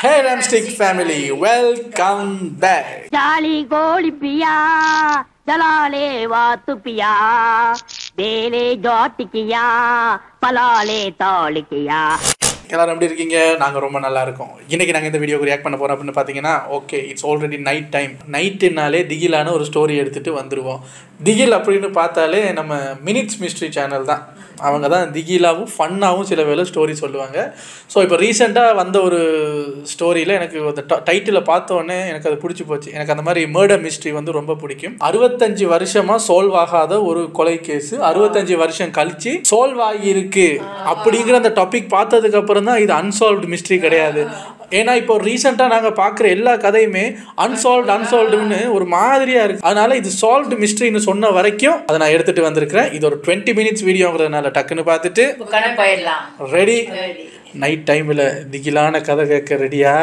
Hey Ramstick family, welcome back. ಜಾಲಿ ಗೋಳಿ ಪಿಯ ಜಲಾಲೆ ವಾತು ಪಿಯ ಬೇಲೆ ஜாட்டிக்கியா பலாலே தாளிக்கியா எல்லாரும் எப்படி இருக்கீங்க நாங்கள் ரொம்ப நல்லா இருக்கோம் இன்னைக்கு நாங்கள் இந்த வீடியோக்கு ரியாக்ட் பண்ண போகிறோம் அப்படின்னு பார்த்தீங்கன்னா okay it's already night time நைட்டுனாலே திகிலான ஒரு ஸ்டோரி எடுத்துகிட்டு வந்துடுவோம் திகில் அப்படின்னு பார்த்தாலே நம்ம மினிட்ஸ் மிஸ்ட்ரி சேனல் தான் அவங்க தான் திகிலாவும் ஃபன்னாகவும் சில வேளை ஸ்டோரி சொல்லுவாங்க ஸோ இப்போ ரீசெண்டாக வந்த ஒரு ஸ்டோரியில் எனக்கு அந்த டைட்டிலை பார்த்தோன்னே எனக்கு அது பிடிச்சி போச்சு எனக்கு அந்த மாதிரி மேர்டர் மிஸ்ட்ரி வந்து ரொம்ப பிடிக்கும் அறுபத்தஞ்சு வருஷமாக சால்வ் ஆகாத ஒரு கொலை கேஸு அறுபத்தஞ்சு வருஷம் கழிச்சு சால்வ் ஆகியிருக்கு அப்படிங்கிற அந்த டாபிக் பார்த்ததுக்கு அப்புறம் தான் இது அன்சால்வ்டு மிஸ்ட்ரி கிடையாது ஏன்னா இப்போ ரீசெண்டாக நாங்கள் பார்க்குற எல்லா கதையுமே அன்சால்வ்டு அன்சால்வ்டுன்னு ஒரு மாதிரியாக இருக்குது அதனால இது சால்வ்டு மிஸ்ட்ரின்னு சொன்ன வரைக்கும் அதை நான் எடுத்துகிட்டு வந்திருக்கிறேன் இது ஒரு டுவெண்ட்டி மினிட்ஸ் வீடியோங்கிறதுனால டக்குன்னு பார்த்துட்டு கணக்கு போயிடலாம் ரெடி நைட் டைமில் திகிலான கதை கேட்க ரெடியா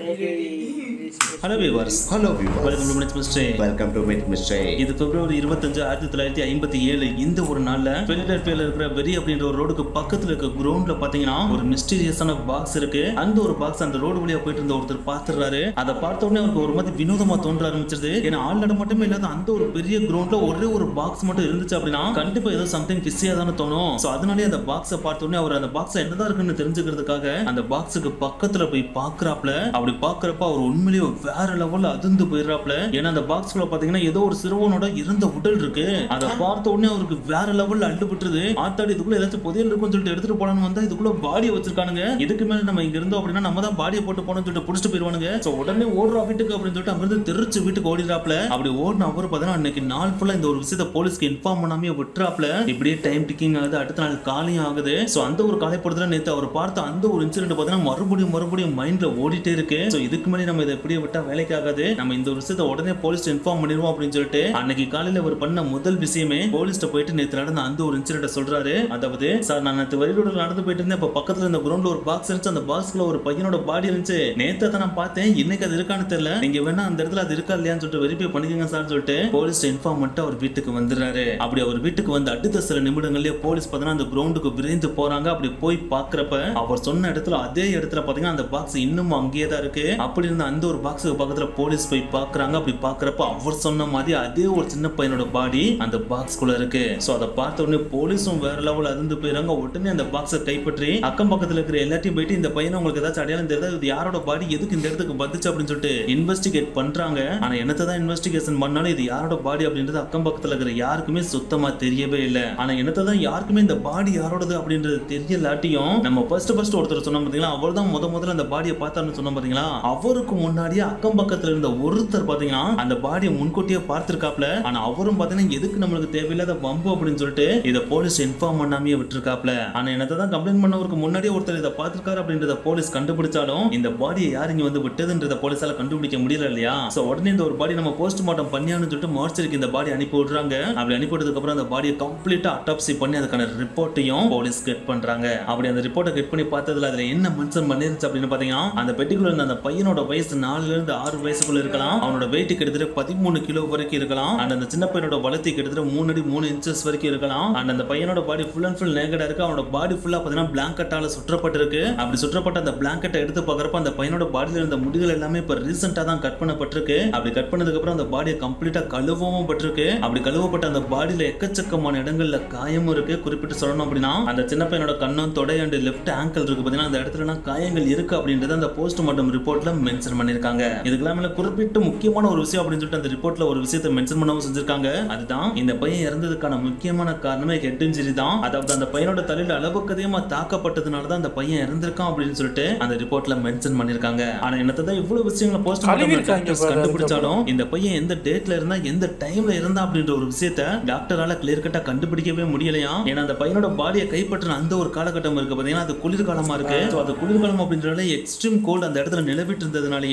hello viewers hello viewers welcome to minutes mystery welcome to mid mystery இது பிப்ரவரி இருபத்தஞ்சு ஆயிரத்தி தொள்ளாயிரத்தி ஐம்பத்தி ஏழு இந்த ஒரு நாள்ல பிலடெல்பியால இருக்கிற வெரி அப்படின்ற ஒரு ரோடுக்கு பக்கத்துல இருக்க கிரவுண்ட்ல பாத்தீங்கன்னா ஒரு மிஸ்டீரியஸான பாக்ஸ் இருக்கு அந்த ஒரு பாக்ஸ் அந்த ரோடு வழியா போயிட்டு இருந்த ஒருத்தர் பாத்துறாரு அதை பார்த்த உடனே அவருக்கு ஒரு மாதிரி வினோதமா தோன்ற ஆரம்பிச்சிருது ஏன்னா ஆள் நட மட்டுமே இல்லாத அந்த ஒரு பெரிய கிரவுண்ட்ல ஒரே ஒரு பாக்ஸ் மட்டும் இருந்துச்சு அப்படின்னா கண்டிப்பா ஏதோ சம்திங் பிஸியா தானே தோணும் சோ அதனாலே அந்த பாக்ஸை பார்த்த உடனே அவர் அந்த பாக்ஸ் என்னதான் இருக்குன்னு தெரிஞ்சுக்கிறதுக்காக அந்த பாக்ஸுக்கு பக்கத்துல போய் பாக்குறாப்ல அப்படி பாக்குறப்ப அவர் உண்மையிலேயே வேற லெவல்ல அதிர்ந்து போயிடுறாப்ல ஏன்னா அந்த பாக்ஸ்குள்ள பாத்தீங்கன்னா ஏதோ ஒரு சிறுவனோட இறந்த உடல் இருக்கு அதை பார்த்த உடனே அவருக்கு வேற லெவல்ல அள்ளுபட்டுருது ஆத்தாடி இதுக்குள்ள ஏதாச்சும் புதையல் இருக்கும்னு சொல்லிட்டு எடுத்துட்டு போலான்னு வந்தா இதுக்குள்ள பாடியை வச்சிருக்கானுங்க இதுக்கு மேல நம்ம இங்க இருந்தோம் அப்படின்னா நம்ம தான் பாடியை போட்டு போனோம்னு சொல்லிட்டு புடிச்சிட்டு போயிருவானுங்க சோ உடனே ஓடுறா வீட்டுக்கு அப்படின்னு சொல்லிட்டு அங்கிருந்து தெரிச்சு வீட்டுக்கு ஓடிடுறாப்ல அப்படி ஓடின அவர் பாத்தீங்கன்னா அன்னைக்கு நாள் ஃபுல்லா இந்த ஒரு விஷயத்த போலீஸ்க்கு இன்ஃபார்ம் பண்ணாமே விட்டுறாப்ல இப்படியே டைம் டிக்கிங் ஆகுது அடுத்த நாள் காலையும் ஆகுது சோ அந்த ஒரு காலைப்படுத்துல நேத்து அவர் பார்த்த அந்த ஒரு இன்சிடென்ட் பாத்தீங்கன்னா மறுபடியும் மறுபடியும் மைண்ட்ல ஓடிட்டே இருக்கு சோ இதுக்கு மேலே நம்ம இதை எப்படியே விட்டா வேலைக்கு ஆகாது நம்ம இந்த ஒரு விஷயத்த உடனே போலீஸ் இன்ஃபார்ம் பண்ணிடுவோம் அப்படின்னு சொல்லிட்டு அன்னைக்கு காலையில அவர் பண்ண முதல் விஷயமே போலீஸ்ட்ட போயிட்டு நேத்து நடந்த அந்த ஒரு இன்சிடென்ட் சொல்றாரு அதாவது சார் நான் நேற்று வரியோட நடந்து போயிட்டு இருந்தேன் இப்ப பக்கத்துல இந்த கிரவுண்ட்ல ஒரு பாக்ஸ் இருந்துச்சு அந்த பாக்ஸ்ல ஒரு பையனோட பாடி இருந்துச்சு நேத்து அதை நான் பார்த்தேன் இன்னைக்கு அது இருக்கான்னு தெரியல நீங்க வேணா அந்த இடத்துல அது இருக்கா இல்லையான்னு சொல்லிட்டு வெரிஃபை பண்ணிக்கோங்க சார் சொல்லிட்டு போலீஸ் இன்ஃபார்ம் பண்ணிட்டு அவர் வீட்டுக்கு வந்துடுறாரு அப்படி அவர் வீட்டுக்கு வந்து அடுத்த சில நிமிடங்கள்லயே போலீஸ் பார்த்தீங்கன்னா அந்த கிரவுண்டுக்கு விரைந்து போறாங்க அப்படி போய் பாக்குறப்ப அவர் சொன்ன இடத்துல அதே இடத்துல பாத்தீங்கன்னா அந்த பாக்ஸ் இன்னும் அங்கேயே தான் இருக்கு அப்படி இருந்த அந்த ஒரு பாக்ஸுக்கு பக்கத்துல போலீஸ் போய் பாக்குறாங்க அப்படி பாக்குறப்ப அவர் சொன்ன மாதிரி அதே ஒரு சின்ன பையனோட பாடி அந்த பாக்ஸ்குள்ள இருக்கு சோ அதை பார்த்த உடனே போலீஸும் வேற லெவல் அதிர்ந்து போயிறாங்க உடனே அந்த பாக்ஸை கைப்பற்றி அக்கம் பக்கத்துல இருக்கிற எல்லாத்தையும் போயிட்டு இந்த பையனை உங்களுக்கு ஏதாச்சும் அடையாளம் தெரியுதா இது யாரோட பாடி எதுக்கு இந்த இடத்துக்கு வந்துச்சு அப்படின்னு சொல்லிட்டு இன்வெஸ்டிகேட் பண்றாங்க ஆனா என்னத்தை தான் இன்வெஸ்டிகேஷன் பண்ணாலும் இது யாரோட பாடி அப்படின்றது அக்கம் பக்கத்துல இருக்கிற யாருக்குமே சுத்தமா தெரியவே இல்லை ஆனா என்னத்தை தான் யாருக்குமே இந்த பாடி யாரோடது அப்படின்றது தெரியலாட்டியும் நம்ம ஃபர்ஸ்ட் ஃபர்ஸ்ட் ஒருத்தர் சொன்னோம் பாத்தீங்களா அவர் தான் முத முதல்ல அந்த பாடியை பார்த்தாருன்னு சொன்னோம் பாத்தீங்களா அவருக்கு முன்னாடியே அக்கம் பக்கத்துல இருந்த ஒருத்தர் பாத்தீங்கன்னா அந்த பாடியை முன்கூட்டியே பார்த்திருக்காப்ல ஆனா அவரும் பாத்தீங்கன்னா எதுக்கு நம்மளுக்கு தேவையில்லாத வம்பு அப்படின்னு சொல்லிட்டு இத போலீஸ் இன்ஃபார்ம் பண்ணாமே விட்டுருக்காப்ல ஆனா என்னத்தை தான் கம்ப்ளைண்ட் பண்ணவருக்கு முன்னாடியே ஒருத்தர் இதை பார்த்திருக்காரு அப்படின்றத போலீஸ் கண்டுபிடிச்சாலும் இந்த பாடியை யார் இங்க வந்து விட்டதுன்றத போலீஸால கண்டுபிடிக்க முடியல இல்லையா சோ உடனே இந்த ஒரு பாடி நம்ம போஸ்ட்மார்ட்டம் பண்ணியான்னு சொல்லிட்டு மார்ச்சரிக்கு இந்த பாடி அனுப்பி விடுறாங்க அப்படி அனுப்பி விட்டதுக்கு அப்புறம் அந்த பாடியை கம்ப்ளீட்டா அட்டாப்சி பண்ணி அதுக்கான ரிப்போர்ட்டையும் போலீஸ் கெட் பண்றாங்க அப்படி அந்த ரிப்போர்ட்டை கெட் பண்ணி பார்த்ததுல அதுல என்ன மென்ஷன் பண்ணிருந்துச்சு அப்படின்னு பாத்தீங்கன்னா அந்த பெட்டிக்குள்ள இருந்த அந்த பையனோட வயசு நாலுல இருந்து ஆறு வயசுக்குள்ள இருக்கலாம் அவனோட வெயிட் கிட்டத்தட்ட பதிமூணு கிலோ வரைக்கும் இருக்கலாம் அண்ட் அந்த சின்ன பையனோட வளர்த்தி கிட்டத்தட்ட மூணு அடி மூணு இன்ச்சஸ் வரைக்கும் இருக்கலாம் அண்ட் அந்த பையனோட பாடி ஃபுல் அண்ட் ஃபுல் நேகடா இருக்கு அவனோட பாடி ஃபுல்லா பாத்தீங்கன்னா பிளாங்கெட்டால சுற்றப்பட்டிருக்கு அப்படி சுற்றப்பட்ட அந்த பிளாங்கெட்டை எடுத்து பார்க்கறப்ப அந்த பையனோட பாடியில இருந்த முடிகள் எல்லாமே இப்ப ரீசெண்டா தான் கட் பண்ணப்பட்டிருக்கு அப்படி கட் பண்ணதுக்கு அப்புறம் அந்த பாடியை கம்ப்ளீட்டா கழுவவும் பட்டிருக்கு அப்படி கழுவப்பட்ட அந்த பாடியில எக்கச்சக்கமான இடங்கள்ல காயமும் இருக்கு குறிப்பிட்டு சொல்லணும் அப்படின்னா அந்த சின்ன பையனோட கண்ணம் தொடை அண்ட் லெஃப்ட் ஆங்கிள் இருக்கு பாத்தீங்கன்னா அந்த இடத்துல காயங்கள் இருக்கு அப்படின்றத அந்த போஸ்ட்மார்ட்டம் ரிப்போர்ட்ல மென்ஷன் பண்ணிருக்காங்க இதுக்கெல்லாம் மேல குறிப்பிட்டு முக்கியமான ஒரு விஷயம் அப்படின்னு சொல்லிட்டு அந்த ரிப்போர்ட்ல ஒரு விஷயத்தை மென்ஷன் பண்ணவும் செஞ்சிருக்காங்க அதுதான் இந்த பையன் இறந்ததுக்கான முக்கியமான காரணமே ஹெட் இன்ஜுரி தான் அதாவது அந்த பையனோட தலையில அளவுக்கு அதிகமா தாக்கப்பட்டதுனால தான் அந்த பையன் இறந்திருக்கான் அப்படின்னு சொல்லிட்டு அந்த ரிப்போர்ட்ல மென்ஷன் பண்ணிருக்காங்க ஆனா என்னத்தை தான் இவ்வளவு விஷயங்களை கழுவிருக்காங்க போஸ்ட் பாரு, கண்டுபிடிச்சாலும் இந்த பையன் எந்த டேட்ல இருந்தா எந்த டைம்ல இருந்தா அப்படின்ற ஒரு விஷயத்த டாக்டரால கிளியர் கட்டா கண்டுபிடிக்கவே முடியலையா ஏன்னா அந்த பையனோட பாடியை கைப்பற்றின அந்த ஒரு காலகட்டம் இருக்கு பாத்தீங்கன்னா அது குளிர்காலமா இருக்கு So, அது குளிர்காலம் அப்படின்றதால எக்ஸ்ட்ரீம் கோல்டு அந்த இடத்துல நிலவிட்டு இருந்ததுனாலயே அந்த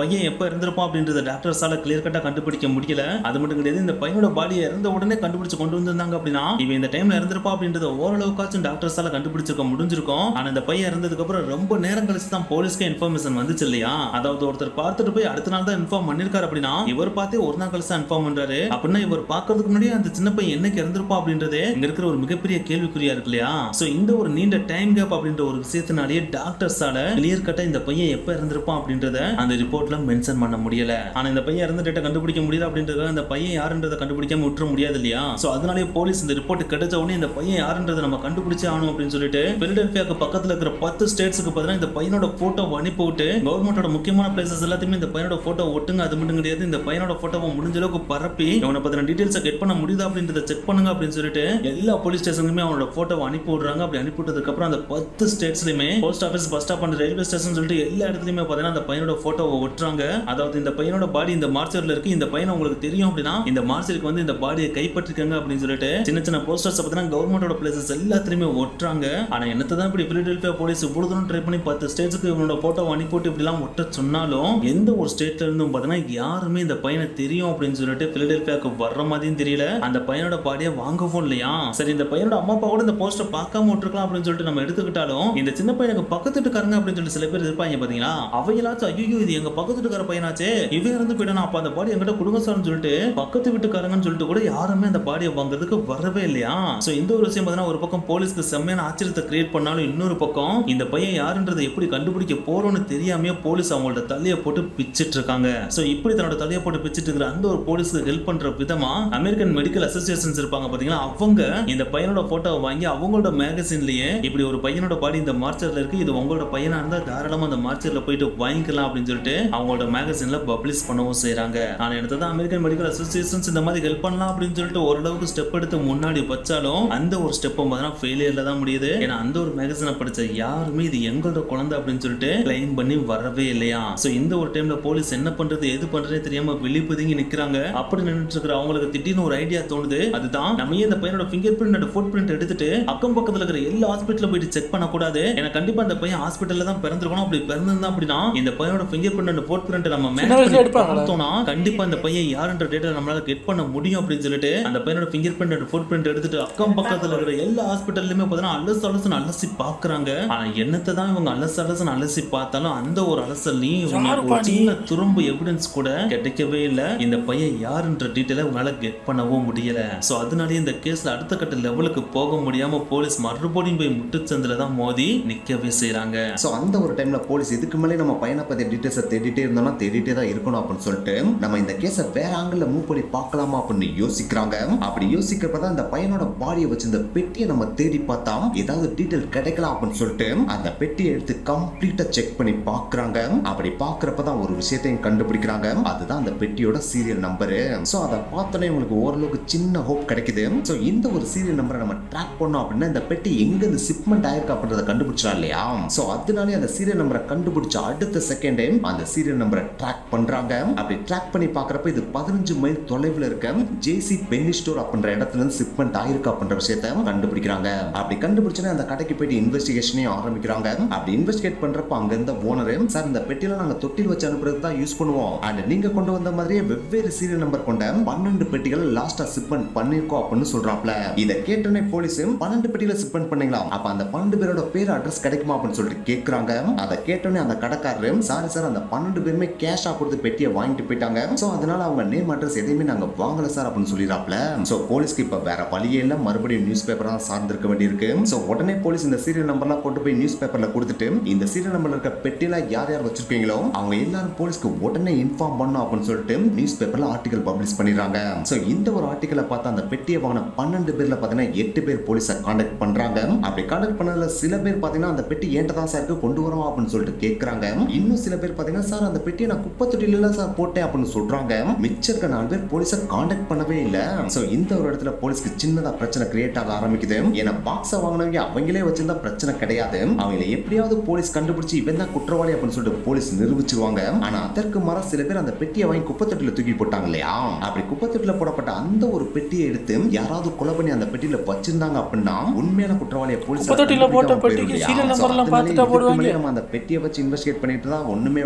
பையன் எப்ப இருந்திருப்பான் அப்படின்றத டாக்டர்ஸால கிளியர் கட்டா கண்டுபிடிக்க முடியல அது மட்டும் கிடையாது இந்த பையனோட பாடியை இறந்த உடனே கண்டுபிடிச்சு கொண்டு வந்திருந்தாங்க அப்படின்னா இவன் இந்த டைம்ல இருந்திருப்பா அப்படின்றத ஓரளவுக்காச்சும் டாக்டர்ஸால கண்டுபிடிச்சிருக்க முடிஞ்சிருக்கும் ஆனா இந்த பையன் இறந்ததுக்கு அப்புறம் ரொம்ப நேரம் கழிச்சு தான் போலீஸ்க்கு இன்ஃபர்மேஷன் வந்துச்சு இல்லையா அதாவது ஒருத்தர் பார்த்துட்டு போய் அடுத்த நாள் தான் இன்ஃபார்ம் பண்ணிருக்காரு அப்படின்னா இவர் பார்த்தே ஒரு நாள் கழிச்சு இன்ஃபார்ம் பண்றாரு அப்படின்னா இவர் பார்க்கறதுக்கு முன்னாடியே அந்த சின்ன பையன் என்னைக்கு இறந்திருப்பா அப்படின்றது இங்க இருக்கிற ஒரு மிகப்பெரிய கேள்விக்குறியா இருக்கு இல்லையா சோ இந்த ஒரு நீண்ட டைம் கேப் அப்படின்ற ஒரு விஷயத்தினாலேயே டாக்டர்ஸால கிளியர் கட்டா இந்த பையன் எப்ப இறந்திருப்பான் அப்படின்றத அந்த ரிப்போர்ட்ல மென்ஷன் பண்ண முடியல ஆனா இந்த பையன் இறந்த டேட்டா கண்டுபிடிக்க முடியல அப்படின்றத அந்த பையன் யாருன்றதை கண்டுபிடிக்காம விட்டுற முடியாது இல்லையா சோ அதனாலே போலீஸ் இந்த ரிப்போர்ட் கிடைச்ச உடனே இந்த பையன் யாருன்றதை நம்ம கண்டுபிடிச்சே ஆகணும் அப்படின்னு சொல்லிட்டு பிலடெல்பியாக்கு பக்கத்துல இருக்கிற பத்து ஸ்டேட்ஸுக்கு பதிலாக இந்த பையனோட போட்டோ அனுப்பி விட்டு கவர்மெண்டோட முக்கியமான பிளேசஸ் எல்லாத்தையுமே இந்த பையனோட போட்டோ ஒட்டுங்க அது மட்டும் கிடையாது இந்த பையனோட போட்டோவை முடிஞ்ச அளவுக்கு பரப்பி இவனை பத்தின டீடைல்ஸை கெட் பண்ண முடியுதா அப்படின்றத செக் பண்ணுங்க அப்படின்னு சொல்லிட்டு எல்லா போலீஸ் ஸ்டேஷனுக்குமே அவனோட போட்டோவை அனுப்பி விடுறாங்க அப்படி அனுப்பி விட்டதுக்கு அப்புறம் அந்த பத்து ஸ்டேட்ஸ்லயுமே post office bus stop and railway station சொல்லிட்டு எல்லா இடத்துலயுமே பாத்தீங்கன்னா அந்த பையனோட போட்டோவை ஒட்டுறாங்க அதாவது இந்த பையனோட பாடி இந்த மார்ச்சர்ல இருக்கு இந்த பையனை உங்களுக்கு தெரியும் அப்படின்னா இந்த மார்ச்சருக்கு வந்து இந்த பாடியை கைப்பற்றிருக்காங்க அப்படின்னு சொல்லிட்டு சின்ன சின்ன போஸ்டர்ஸ் பார்த்தீங்கன்னா கவர்மெண்டோட பிளேசஸ் எல்லாத்துலயுமே ஒட்டுறாங்க ஆனா என்னத்தை தான் இப்படி பிலிடெல்பியா போலீஸ் இவ்வளவு தூரம் ட்ரை பண்ணி பத்து ஸ்டேட்ஸ்க்கு இவனோட போட்டோ அனுப்பிட்டு இப்படி எல்லாம் ஒட்ட சொன்னாலும் எந்த ஒரு ஸ்டேட்ல இருந்தும் பார்த்தீங்கன்னா யாருமே இந்த பையனை தெரியும் அப்படின்னு சொல்லிட்டு பிலிடெல்பியாக்கு வர்ற மாதிரியும் தெரியல அந்த பையனோட பாடியை வாங்கவும் இல்லையா சரி இந்த பையனோட அம்மா அப்பா கூட இந்த போஸ்டர் பார்க்காம விட்டுருக்கலாம் அப்படின்னு சொல்லிட்டு நம்ம எடுத்துக்கிட்டாலும் இந்த சின்ன பையனுக்கு பக்கத்து வீட்டுக்காரங்க அப்படின்னு சொல்லிட்டு சில பேர் இருப்பாங்க பாத்தீங்களா அவையலாச்சும் ஐயோ இது எங்க பக்கத்து வீட்டுக்கார பையனாச்சே இவன் இருந்து போயிட்டானா அப்ப அந்த பாடி எங்கிட்ட கொடுங்க சார்னு சொல்லிட்டு பக்கத்து வீட்டுக்காரங்கன்னு சொல்லிட்டு கூட யாருமே அந்த பாடியை வாங்குறதுக்கு வரவே இல்லையா சோ இந்த ஒரு விஷயம் பார்த்தீங்கன்னா ஒரு பக்கம் போலீஸ்க்கு செம்மையான ஆச்சரியத்தை கிரியேட் பண்ணாலும் இன்னொரு பக்கம் இந்த பையன் யாருன்றதை எப்படி கண்டுபிடிக்க போறோம்னு தெரியாமயே போலீஸ் அவங்களோட தலையை போட்டு பிச்சிட்டு இருக்காங்க சோ இப்படி தன்னோட தலையை போட்டு பிச்சிட்டு இருக்கிற அந்த ஒரு போலீஸ்க்கு ஹெல்ப் பண்ற விதமா அமெரிக்கன் மெடிக்கல் அசோசியேஷன்ஸ் இருப்பாங்க பாத்தீங்களா அவங்க இந்த பையனோட போட்டோவை வாங்கி அவங்களோட மேகசின்லயே இப்படி ஒரு பையனோட பாடி இந்த மார்ச்சர்ல இருக்கு இது உங்களோட பையனா இருந்தா தாராளமா அந்த மார்ச்சர்ல போயிட்டு வாங்கிக்கலாம் அப்படின்னு சொல்லிட்டு அவங்களோட மேகசின்ல பப்ளிஷ் பண்ணவும் செய்றாங்க ஆனா எனக்கு தான் அமெரிக்கன் மெடிக்கல் அசோசியேஷன்ஸ் இந்த மாதிரி ஹெல்ப் பண்ணலாம் அப்படின்னு சொல்லிட்டு ஓரளவுக்கு ஸ்டெப் எடுத்து முன்னாடி வச்சாலும் அந்த ஒரு ஸ்டெப் பார்த்தீங்கன்னா ஃபெயிலியர்ல தான் முடியுது ஏன்னா அந்த ஒரு மேகசினை படிச்ச யாருமே இது எங்களோட குழந்தை அப்படின்னு சொல்லிட்டு கிளைம் பண்ணி வரவே இல்லையா சோ இந்த ஒரு டைம்ல போலீஸ் என்ன பண்றது எது பண்றதே தெரியாம விழிப்புதுங்கி நிக்கிறாங்க அப்படி நின்னுட்டு இருக்கிற அவங்களுக்கு திடீர்னு ஒரு ஐடியா தோணுது அதுதான் நம்ம ஏன் இந்த பையனோட fingerprint and footprint எடுத்துட்டு அக்கம் பக்கத்துல இருக்கிற எல்லா ஹாஸ்பிட்டல்ல போயிட்டு செக் பண்ணக்கூடாது ஏன்னா கண்டிப்பா அந்த பையன் ஹாஸ்பிட்டல்ல தான் பிறந்திருக்கணும் அப்படி பிறந்திருந்தா அப்படின்னா இந்த பையனோட fingerprint and footprint நம்ம சின்ன match வயசுல பண்ணி எடுப்பாங்களா? பார்த்தோம்னா கண்டிப்பா அந்த பையன் யாருன்ற டேட்டா நம்மளால கெட் பண்ண முடியும் அப்படின்னு சொல்லிட்டு அந்த பையனோட fingerprint and footprint எடுத்துட்டு அக்கம் பக்கத்துல இருக்கிற எல்லா ஹாஸ்பிட்டல்லையுமே பார்த்தீங்கன்னா அலசு அலசுன்னு அலசி பாக்குறாங்க ஆனா என்னத்தை தான் இவங்க அலசு அலசுன்னு அலசி பார்த்தாலும் அந்த ஒரு அலசல்லையும் இவங்களுக்கு ஒரு யாருப்பா நீ? சின்ன துரும்பு எவிடன்ஸ் கூட கிடைக்கவே இல்லை இந்த பையன் யாருன்ற டீட்டெயில உங்களால கெட் பண்ணவும் முடியல சோ அதனாலேயே இந்த கேஸ்ல அடுத்த கட்ட லெவலுக்கு போக முடியாம போலீஸ் மறுபடியும் போய் முட்டுச்சந்தில தான் மோதி நிக்கவே செய்றாங்க ஸோ அந்த ஒரு டைம்ல போலீஸ் இதுக்கு மேலே நம்ம பையனை பத்தி டீட்டெயில்ஸை தேடிட்டே இருந்தோம்னா தேடிட்டே தான் இருக்கணும் அப்படின்னு சொல்லிட்டு நம்ம இந்த கேஸை வேற ஆங்கிள் மூவ் பண்ணி பார்க்கலாமா அப்படின்னு யோசிக்கிறாங்க அப்படி யோசிக்கிறப்ப தான் இந்த பையனோட பாடியை வச்சு இந்த பெட்டியை நம்ம தேடி பார்த்தா ஏதாவது டீட்டெயில் கிடைக்கலாம் அப்படின்னு சொல்லிட்டு அந்த பெட்டியை எடுத்து கம்ப்ளீட்டா செக் பண்ணி பார்க்கறாங்க அப்படி பார்க்கறப்ப தான் ஒரு விஷயத்தையும் கண்டுபிடிக்கிறாங்க அதுதான் அந்த பெட்டியோட சீரியல் நம்பரு ஸோ அதை பார்த்தோன்னே உங்களுக்கு ஓரளவுக்கு சின்ன ஹோப் கிடைக்குது ஸோ இந்த ஒரு சீரியல் நம்பரை நம்ம ட்ராக் பண்ணோம் அப்படின்னா இந்த பெட்டி எங்க இருந்து ஷிப்மெண்ட் ஆயிருக்கு அப்படின்றத கண்டுபிடிச்சா இல்லையா ஸோ அதனாலே அந்த சீரியல் நம்பரை கண்டுபிடிச்ச அடுத்த செகண்டே அந்த சீரியல் நம்பரை ட்ராக் பண்றாங்க அப்படி ட்ராக் பண்ணி பார்க்கறப்ப இது பதினஞ்சு மைல் தொலைவில் இருக்க ஜேசி பென்னி ஸ்டோர் அப்படின்ற இடத்துல இருந்து ஷிப்மெண்ட் ஆயிருக்கு அப்படின்ற விஷயத்த கண்டுபிடிக்கிறாங்க அப்படி கண்டுபிடிச்சோன்னே அந்த கடைக்கு போயிட்டு இன்வெஸ்டிகேஷனையும் ஆரம்பிக்கிறாங்க அப்படி இன்வெஸ்டிகேட் பண்றப்ப அங்க இருந்த ஓனரு சார் இந்த பெட்டியில நாங்க தொட்டில் வச்சு அனுப்புறது தான் யூஸ் பண்ணுவோம் அண்ட் நீங்க கொண்டு வந்த மாதிரியே வெவ்வேறு சீரியல் நம்பர் கொண்ட பன்னெண்டு பெட்டிகள் லாஸ்டா ஷிப்மெண்ட் பண்ணிருக்கோம் அப்படின்னு சொல்றாப்ல இதை கேட்டோன்னே போலீஸ் பன்னெண்டு பெட்டியில ஷிப்மெண்ட் பண்ணீங்களா அப்ப அந்த பன்னெண்டு பேரோட பேர் அட்ரஸ் கிடைக்குமா அப்படின்னு சொல்லிட்டு கேக்குறாங்க அதை கேட்டோன்னே அந்த கடைக்காரரு சாரி சார் அந்த பன்னெண்டு பேருமே கேஷா கொடுத்து பெட்டியை வாங்கிட்டு போயிட்டாங்க சோ அதனால அவங்க நேம் அட்ரஸ் எதையுமே நாங்க வாங்கல சார் அப்படின்னு சொல்லிடுறாப்ல சோ போலீஸ்க்கு இப்ப வேற வழியே இல்ல மறுபடியும் நியூஸ் பேப்பர் தான் சார்ந்திருக்க வேண்டியிருக்கு சோ உடனே போலீஸ் இந்த சீரியல் நம்பர்லாம் கொண்டு போய் நியூஸ் பேப்பர்ல கொடுத்துட்டு இந்த சீரியல் நம்பர்ல இருக்க பெட்டில யார் யார் வச்சிருக்கீங்களோ அவங்க எல்லாரும் போலீஸ்க்கு உடனே இன்ஃபார்ம் பண்ணும் அப்படின்னு சொல்லிட்டு நியூஸ் பேப்பர்ல ஆர்டிகல் பப்ளிஷ் பண்ணிடுறாங்க சோ இந்த ஒரு ஆர்டிகலை பார்த்தா அந்த பெட்டியை வாங்கின பன்னெண்டு பேர்ல பாத்தீங்கன்னா எட்டு பேர் போலீஸை காண்டாக்ட் பண்றாங்க அப்படி காண்டாக்ட் பண்ணதுல சில பேர் பாத்தீங்கன்னா அந்த பெட்டி ஏன்ட்ட தான் சார் இருக்கு கொண்டு வரோம் அப்படின்னு சொல்லிட்டு கேக்குறாங்க இன்னும் சில பேர் பாத்தீங்கன்னா சார் அந்த பெட்டியை நான் குப்பை தொட்டில சார் போட்டேன் அப்படின்னு சொல்றாங்க மிச்சம் இருக்க நாலு பேர் போலீஸை காண்டாக்ட் பண்ணவே இல்ல சோ இந்த ஒரு இடத்துல போலீஸ்க்கு சின்னதா பிரச்சனை கிரியேட் ஆக ஆரம்பிக்குது ஏன்னா பாக்ஸை வாங்கினவங்க அவங்களே வச்சிருந்தா பிரச்சனை கிடையாது அவங்கள எப்படியாவது போலீஸ் கண்டுபிடிச்சு இவன் தான் குற்றவாளி அப்படின்னு சொல்லிட்டு போலீஸ் நிரூபிச்சிருவாங்க ஆனா அதற்கு மாற சில பேர் அந்த பெட்டியை வாங்கி குப்பை தொட்டில தூக்கி போட்டாங்க இல்லையா அப்படி குப்பை தொட்டில போடப்பட்ட அந்த ஒரு பெட்டியை எடுத்து யாராவது கொலை பண்ணி அந்த பெட்டியில வச்சிருந்தாங்க அப்படின்னா உண்மையான குற்றவாளியை போலீஸ் குப்பை தொட்டில போட்ட பெட்டிக்கு serial number எல்லாம் பார்த்துட்டா போடுவாங்க. நம்ம அந்த பெட்டியை வச்சு இன்வெஸ்டிகேட் பண்ணிட்டு தான் ஒண்ணுமே வேலைக்கு ஆகாது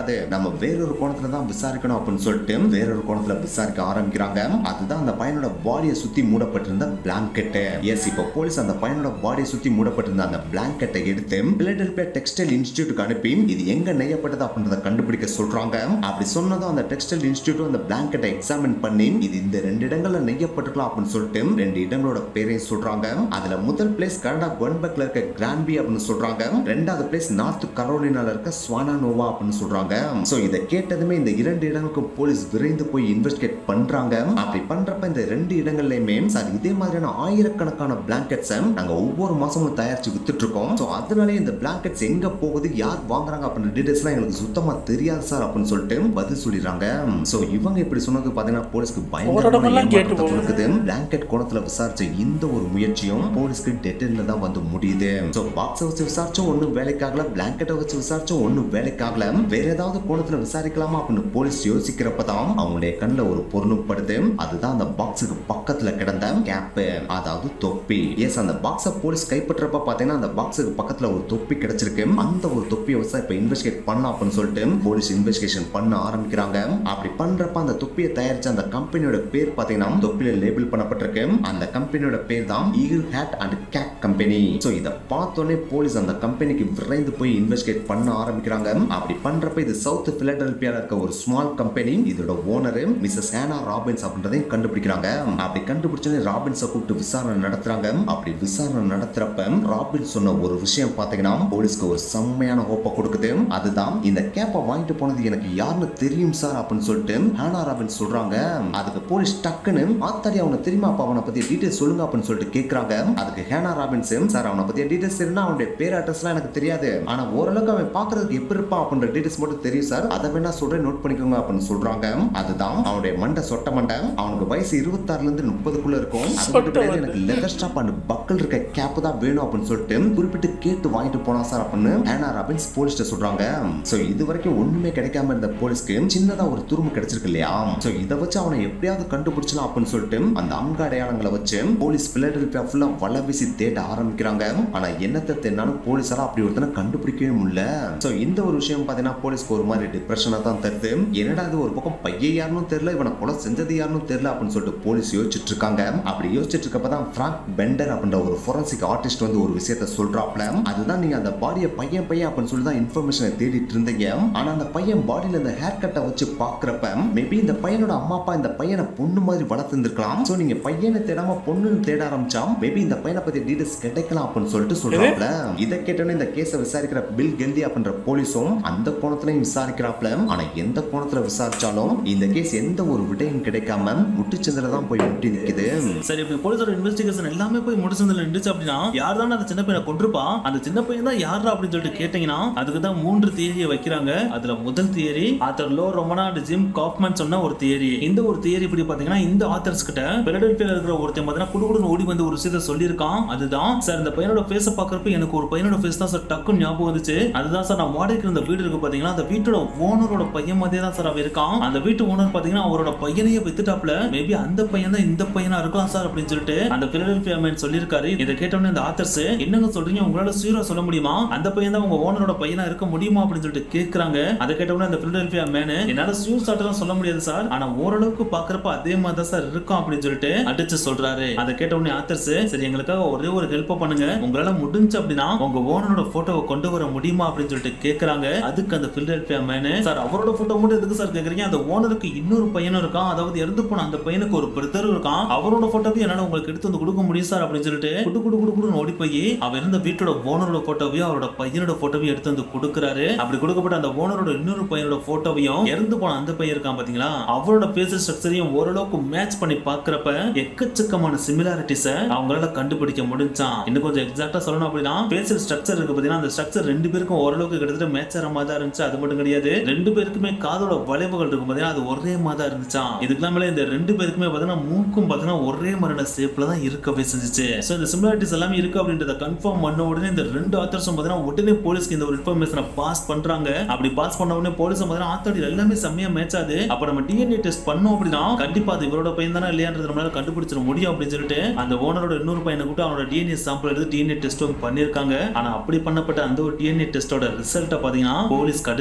கூடாது நம்ம வேறொரு கோணத்துல தான் விசாரிக்கணும் அப்படின்னு சொல்லிட்டு வேறொரு கோணத்துல விசாரிக்க ஆரம்பிக்கிறாங்க அதுதான் அந்த பையனோட பாடியை சுத்தி மூடப்பட்டிருந்த பிளாங்கெட் எஸ் இப்போ போலீஸ் அந்த பையனோட பாடியை சுத்தி மூடப்பட்டிருந்த அந்த பிளாங்கெட்டை எடுத்து பிலடெல்பியா டெக்ஸ்டைல் இன்ஸ்டியூட்டுக்கு அனுப்பி இது எங்க நெய்யப்பட்டது அப்படின்றத கண்டுபிடிக்க சொல்றாங்க அப்படி சொன்னதும் அந்த டெக்ஸ்டைல் இன்ஸ்டியூட் அந்த பிளாங்கெட்டை எக்ஸாமின் பண்ணி இது இந்த ரெண்டு இடங்கள்ல நெய்யப்பட்டிருக்கலாம் அப்படின்னு சொல்லிட்டு ரெண்டு இடங்களோட பேரையும் சொல்றாங்க அதுல முதல் பிளேஸ் கனடா கொன்பெக்ல இருக்க கிரான்பி அப்படின்னு சொல்றாங்க ரெண்டாவது பிளேஸ் நார்த் கரோலினால இருக்க ஸ்வானானோவா அப்படின்னு சொல்றாங்க சோ இதை கேட்டதுமே இந்த இரண்டு இடங்களுக்கும் போலீஸ் விரைந்து போய் இன்வெஸ்டிகேட் பண்றாங்க அப்படி பண்றப்ப இந்த ரெண்டு இடங்கள்லயுமே சார் இதே மாதிரியான ஆயிரக்கணக்கான பிளாங்கெட்ஸை நாங்க ஒவ்வொரு மாசமும் தயாரிச்சு வித்துட்டு இருக்கோம் சோ அதனாலே இந்த பிளாங்கெட்ஸ் எங்க போகுது யார் வாங்குறாங்க அப்படின்ற டீடைல்ஸ்லாம் எங்களுக்கு சுத்தமா தெரியாது சார் அப்படின்னு சொல்லிட்டு பதில் சொல்லிடுறாங்க சோ இவங்க இப்படி சொன்னது பாத்தீங்கன்னா போலீஸ்க்கு பயங்கரமான ஓரடமெல்லாம் கேட்டு ஏமாற்றத்தை போகுது. கொடுக்குது பிளாங்கெட் கோணத்துல விசாரிச்ச இந்த ஒரு முயற்சியும் போலீஸ்க்கு டெட்டில் தான் வந்து முடியுது சோ பாக்ஸை வச்சு விசாரிச்சும் ஒண்ணும் வேலைக்காகல பிளாங்கெட்டை வச்சு விசாரிச்சும் ஒண்ணும் வேலைக்காகல வேற ஏதாவது கோணத்துல விசாரிக்கலாமா அப்படின்னு போலீஸ் யோசிக்கிறப்பதான் அவங்களுடைய கண்ணுல ஒரு பொருளும் படுது அதுதான் அந்த பாக்ஸுக்கு பக்கத்துல கிடந்த கேப் அதாவது தொப்பி எஸ் அந்த பாக்ஸை போலீஸ் கைப்பற்றப்ப பாத்தீங்கன்னா அந்த பாக்ஸுக்கு பக்கத்துல ஒரு தொப்பி கிடைச்சிருக்கு அந்த ஒரு தொப்பியை வச்சு இப்ப இன்வெஸ்டிகேட் பண்ணலாம் அப்படின்னு சொல்லிட்டு போலீஸ் இன்வெஸ்டிகேஷன் பண்ண ஆரம்பிக்கிறாங்க அப்படி பண்றப்ப அந்த தொப்பியை தயாரிச்ச அந்த கம்பெனியோட பேர் பாத்தீங்கன்னா தொப்பில லேபிள் பண்ணப்பட்டிருக்கு அந்த கம்பெனியோட பேர் தான் eagle hat and cake company so இத பார்த்தோன்னே போலீஸ் அந்த கம்பெனிக்கு விரைந்து போய் இன்வெஸ்டிகேட் பண்ண ஆரம்பிக்கிறாங்க அப்படி பண்றப்ப இது சவுத் பிலடெல்பியால இருக்க ஒரு ஸ்மால் கம்பெனி இதோட ஓனர் மிஸ்ஸஸ் ஹேனா ராபின்ஸ் அப்படின்றதையும் கண்டுபிடிக்கிறாங்க அப்படி கண்டுபிடிச்சோன்னே ராபின்ஸை கூப்பிட்டு விசாரணை நடத்துறாங்க அப்படி விசாரணை நடத்துறப்ப ராபின் சொன்ன ஒரு விஷயம் பாத்தீங்கன்னா போலீஸ்க்கு ஒரு செம்மையான ஹோப்பை கொடுக்குது அதுதான் இந்த கேப்பை வாங்கிட்டு போனது எனக்கு யாருன்னு தெரியும் சார் அப்படின்னு சொல்லிட்டு ஹேனா ராபின்ஸ் சொல்றாங்க அதுக்கு போலீஸ் டக்குன்னு ஆத்தாடி அவனை தெரியுமா அப்ப அவனை பத்தி டீடைல்ஸ் சொல்லுங்க அப்படின்னு சொல்லிட்டு கேக்குறாங்க அதுக்கு ஹேனா ராபின்ஸ் சார் அவனை பத்தி டீடைல்ஸ் தெரியும்னா அவனுடைய பேர் அட்ரஸ்லாம் எனக்கு தெரியாது ஆனா ஓரளவுக்கு அவன் பாக்குறதுக்கு எப்படி இருப்பான் அப்படின்ற டீடைல்ஸ் மட்டும் தெரியும் சார் அதை வேணா சொல்றேன் நோட் பண்ணிக்கோங்க அப்படின்னு சொல்றாங்க அதுதான் அவனுடைய மண்டை சொட்ட மண்டை அவனுக்கு வயசு இருபத்தாறுல இருந்து முப்பதுக்குள்ள இருக்கும் அது மட்டும் சொட்ட கிடையாது, மண்டை. எனக்கு லெதர் ஸ்டாப் அண்ட் பக்கல் இருக்க கேப் தான் வேணும் அப்படின்னு சொல்லிட்டு குறிப்பிட்டு கேட்டு வாங்கிட்டு போனா சார் அப்படின்னு ஹேனா ராபின்ஸ் போலீஸ்ட்ட சொல்றாங்க சோ இது வரைக்கும் ஒண்ணுமே கிடைக்காம இருந்த போலீஸ்க்கு சின்னதா ஒரு துரும்பு கிடைச்சிருக்கு இல்லையா சோ இதை வச்சு அவனை எப்படியாவது கண்டுபிடிச்சலாம் அப்படின்னு சொல்லிட்டு அந்த அங்க அடையாளங்களை வச்சு போலீஸ் பிலடெல்பியா ஃபுல்லா வலை வீசி தேட ஆரம்பிக்கிறாங்க ஆனா என்னத்தை தேடினாலும் போலீஸால அப்படி ஒருத்தனை கண்டுபிடிக்கவே முடியல சோ இந்த ஒரு விஷயம் பாத்தீங்கன்னா போலீஸ்க்கு ஒரு மாதிரி டிப்ரெஷனா தான் தருது என்னடா இது ஒரு பக்கம் பையன் யாருன்னு தெரியல இவனை கொலை செஞ்சது யாருன்னு தெரியல அப்படின்னு சொல்லிட்டு போலீஸ் யோசிச்சுட்டு இருக்காங்க அப்படி யோசிச்சுட்டு இருக்கப்ப தான் ஃப்ராங்க் பெண்டர் அப்படின்ற ஒரு ஃபொரன்சிக் ஆர்டிஸ்ட் வந்து ஒரு விஷயத்த சொல்றாப்ல அதுதான் நீங்க அந்த பாடியை பையன் பையன் அப்படின்னு சொல்லி தான் இன்ஃபர்மேஷனை தேடிட்டு இருந்தீங்க ஆனா அந்த பையன் பாடியில இந்த ஹேர் கட்டை வச்சு பாக்குறப்ப மேபி இந்த பையனோட அம்மா அப்பா இந்த பையனை பொண்ணு மாதிரி வளர்த்துருக்கலாம் சோ நீங்க பையனை தேடாம பொண்ணுன்னு தேட ஆரம்பிச்சா மேபி இந்த பையனை பத்தி டீடைல்ஸ் கிடைக்கலாம் அப்படின்னு சொல்லிட்டு சொல்றாப்ல இதை கேட்டோன்னே இந்த கேஸை விசாரிக்கிற பில் கெல்தி அப்படின்ற போலீஸும் அந்த கோணத்திலையும் விசாரிக்கிறாப்ல ஆனா எந்த கோணத்துல விசாரிச்சாலும் இந்த கேஸ் எந்த ஒரு விடையும் கிடைக்காம முட்டுச்சந்தில தான் போய் முட்டி நிக்குது சரி இப்படி போலீஸோட இன்வெஸ்டிகேஷன் எல்லாமே போய் முடிச்சதுல இருந்துச்சு அப்படின்னா யார் தானே அந்த சின்ன பையனை கொண்டிருப்பா அந்த சின்ன பையன் தான் யாரா அப்படின்னு சொல்லிட்டு கேட்டீங்கன்னா அதுக்கு தான் மூன்று தியரியை வைக்கிறாங்க அதுல முதல் theory Arthur Lo Romana and Jim Kaufman சொன்ன ஒரு தியரி இந்த ஒரு தியரி இப்படி பாத்தீங்கன்னா இந்த ஆத்தர்ஸ் கிட்ட பிலடெல்பியால இருக்கிற ஒருத்தன் பாத்தீங்கன்னா குடுகுடுன்னு ஓடி வந்து ஒரு விஷயத்த சொல்லியிருக்கான் அதுதான் சார் இந்த பையனோட ஃபேஸ பாக்குறப்ப எனக்கு ஒரு பையனோட ஃபேஸ் தான் சார் டக்குன்னு ஞாபகம் வந்துச்சு அதுதான் சார் நான் வாடகைக்கு இருந்த வீடு இருக்கு பாத்தீங்களா அந்த வீட்டோட ஓனரோட பையன் மாதிரியே தான் சார் அவன் இருக்கான் அந்த வீட்டு ஓனர் பாத்தீங்கன்னா அவரோட பையனையே வித்துட்டாப்ல மேபி அந்த பையன் தான் இந்த பையனா இருக்கலாம் சார் அப்படின்னு சொல்லிட்டு அந்த பிலடெல்பியா மேன் சொல்லியிருக்காரு இதை கேட்டோன்னே இந்த ஆத்தர்ஸ் என்னங்க சொல்றீங்க உங்களால சீரா சொல்ல முடியுமா அந்த பையன் தான் உங்க ஓனரோட பையனா இருக்க முடியுமா அப்படின்னு சொல்லிட்டு கேக்குறாங்க அதை கேட்டோன்னே அந்த பிலடெல்பியா மேனு என்னால சியூர் சாட்டெல்லாம் சொல்ல முடியாது சார் ஆனா ஓரளவுக்கு பாக்குறப்ப அதே மாதிரி தான் சார் இருக்கும் அப்படின்னு சொல்லிட்டு அடிச்சு சொல்றாரு அதை கேட்ட உடனே ஆத்தர்ஸ் சரி எங்களுக்காக ஒரே ஒரு ஹெல்ப் பண்ணுங்க உங்களால முடிஞ்சு அப்படின்னா உங்க ஓனரோட போட்டோவை கொண்டு வர முடியுமா அப்படின்னு சொல்லிட்டு கேக்குறாங்க அதுக்கு அந்த பிலடெல்பியா மேனு சார் அவரோட போட்டோ மட்டும் எதுக்கு சார் கேக்குறீங்க அந்த ஓனருக்கு இன்னொரு பையனும் இருக்கான் அதாவது இறந்து போன அந்த பையனுக்கு ஒரு பிரதர் இருக்கான் அவரோட போட்டோவையும் என்னால உங்களுக்கு எடுத்து வந்து கொடுக்க முடியும் சார் அப்படின்னு சொல்லிட்டு குடு குடு குடு குடுன்னு ஓடி போய் அவர் இருந்த வீட்டோட ஓனரோட போட்டோவையும் அவரோட பையனோட போட்டோவையும் எடுத்து வந்து கொடுக்குறாரு அப்படி கொடுக்கப்பட்ட அந்த ஓனரோட இன்னொரு பையனோட போட்டோவையும் இறந்து போன அந்த பையன் இருக்கான் பாத்தீங்களா அவரோட பேஸ் ஸ்ட்ரக்சரையும் ஓரளவுக்கு மேட்ச் பண்ணி பாக்குறப்ப எக்கச்சக்கமான சிமிலாரிட்டிஸ அவங்களால கண்டுபிடிக்க முடிஞ்சான் இன்னும் கொஞ்சம் எக்ஸாக்டா சொல்லணும் அப்படின்னா பேசல் ஸ்ட்ரக்சர் இருக்கு பாத்தீங்கன்னா அந்த ஸ்ட்ரக்சர் ரெண்டு பேருக்கும் ஓரளவுக்கு கிட்டத்தட்ட மேட்ச் ஆகிற மாதிரி தான் இருந்துச்சு அது மட்டும் கிடையாது ரெண்டு பேருக்குமே காதோட வளைவுகள் இருக்கும் பாத்தீங்கன்னா அது ஒரே மாதிரி தான் இருந்துச்சான் இதுக்கு மேல இந்த ரெண்டு பேருக்குமே பாத்தீங்கன்னா மூக்கும் பாத்தீங்கன்னா ஒரே மாதிரியான ஷேப்ல தான் இருக்கவே செஞ்சுச்சு சோ இந்த சிமிலாரிட்டிஸ் எல்லாமே இருக்கு அப்படின்றத கன்ஃபார்ம் பண்ண உடனே இந்த ரெண்டு ஆத்தர்ஸும் பாத்தீங்கன்னா உடனே போலீஸ்க்கு இந்த ஒரு இன்ஃபர்மேஷனை பாஸ் பண்றாங்க அப்படி பாஸ் பண்ண உடனே போலீஸ் பாத்தீங்கன்னா ஆத்தாடி எல்லாமே செம்மையா மேட்ச் ஆகுது அப்ப நம்ம டிஎன்ஏ டெஸ்ட் பண்ணோம் அப்படின்னா கண்டிப்பா அது இவரோட பையன் தானே இல்லையான்றது நம்மளால கண்டுபிடிச்சிட முடியும் அப்படின்னு சொல்லிட்டு அந்த ஓனரோட இன்னொரு பையனை கூப்பிட்டு அவனோட டிஎன்ஏ சாம்பிள் எடுத்து டிஎன்ஏ டெஸ்ட் பண்ணிருக்காங்க ஆனா அப்படி பண்ணப்பட்ட அந்த ஒரு டிஎன்ஏ டெஸ்டோட ரிசல்ட்டை பாத்தீங்கன்னா போலீஸ் கடைசி